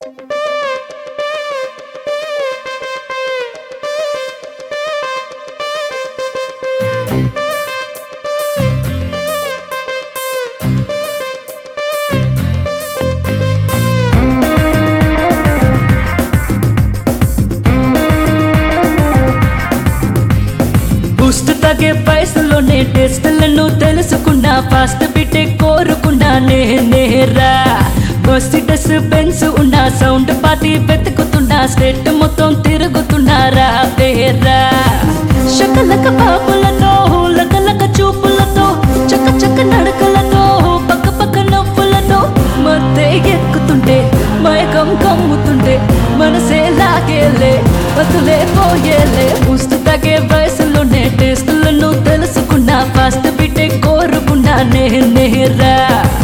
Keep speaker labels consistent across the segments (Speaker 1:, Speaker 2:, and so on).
Speaker 1: Boost తగ్గే పైసలోనే టెస్టులను తెలుసుకున్నా fast బిట్టే కోరుకున్నా నేనేరా బస్టిటస్ బెన్స్ ఉన్న సౌండ్ పార్టీ వెతుకుతున్నా స్టేట్ మొత్తం తిరుగుతున్నారా పేరా శకలక పాపులతో లకలక చూపులతో చక్క చక్క నడకలతో పక్క పక్క నవ్వులతో మధ్య ఎక్కుతుంటే మైకం కమ్ముతుంటే మనసే లాగేలే బతులే పోయేలే బూస్ట్ తగ్గే వయసులోనే టేస్టులను తెలుసుకున్నా ఫాస్ట్ బిట్టే కోరుకున్నా నేనేరా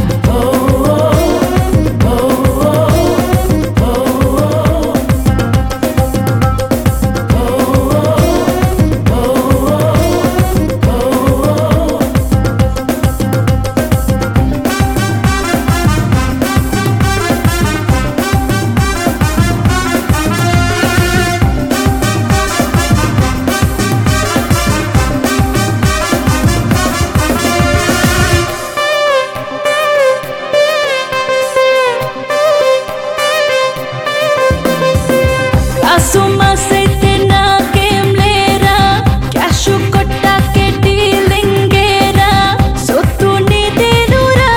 Speaker 1: అసుమసైతే నాకేం లేరా క్యాష్ కొట్టాకే డీలింగేరా సొత్తు నీదేనురా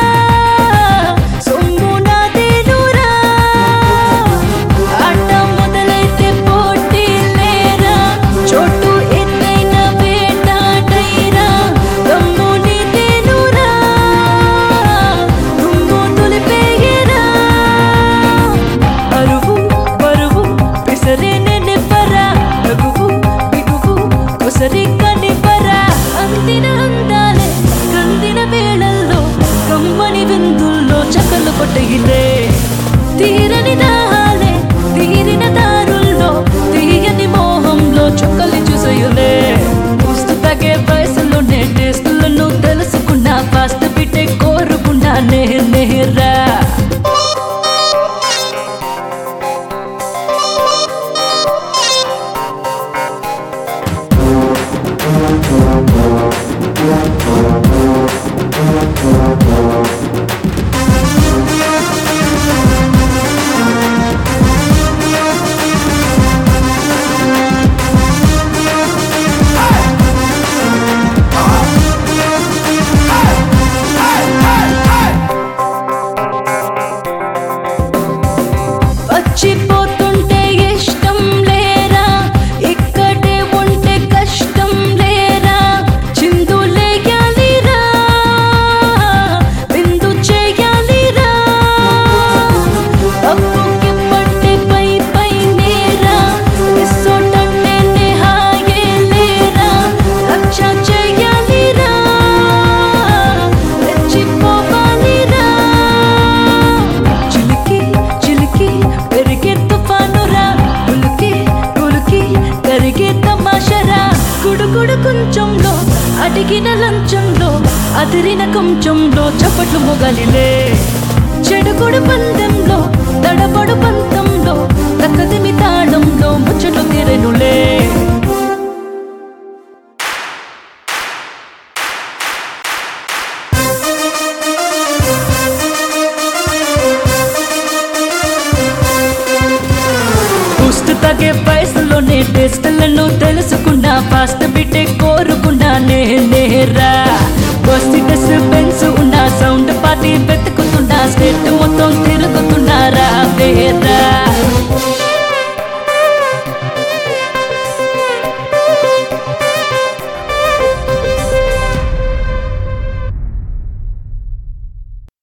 Speaker 1: సొమ్ము నాదేనురా ఆట మొదలైతే పోటీ లేరా చోటు ఎత్తైన వేటాడైరా దమ్ము నీదేనురా దుమ్ము దులిపేయరా అరువు బరువు పిసరే నెవ్వరా రఘువు బిగువు కొసరి కనిపరా అందిన అందాలే కందిన వేళల్లో కమ్మని విందుల్లో చకలు కొట్టగిలే తీరని దాహాలే తీరిన దారుల్లో తీయని మోహంలో చుక్కలు చూసయులే పుస్తు తగే వయసులోనే టేస్టులను తెలుసుకున్నా ఫాస్ట్ బిట్టే కోరుకున్నా నేనేరా వచ్చిపోతుంటే ఇష్టం లేరా ఇక్కడే ఉంటే కష్టం లేరా చిందులేయాలిరా విందు చేయాలిరా అప్పుకి పట్టే పై పై నేరా ఇసోటంటే నేహాయే లేరా రక్ష చేయాలిరా రెచ్చిపోవాలిరా చిలికి చిలికి పెరిగే తుఫానురా ఉలికి ఉలికి కరిగే తమాషరా గుడుగుడు కొంచెంలో అడిగిన లంచంలో అదిరిన కొంచెంలో చప్పట్లు మొగలిలే చెడుగుడు పందెంలో తడబడు పంతంలో తక్కదిమి తాళంలో ముచ్చట్లు తీరెనులే బూస్ట్ తగ్గే వయసులోనే టెస్టులను తెలుసుకున్నా ఫాస్ట్ బిట్టే కోరుకున్నా నేనేరా బస్టిటస్ బెన్స్ ఉన్న సౌండ్ పార్టీ వెతుకుతున్నా స్టేట్ మొత్తం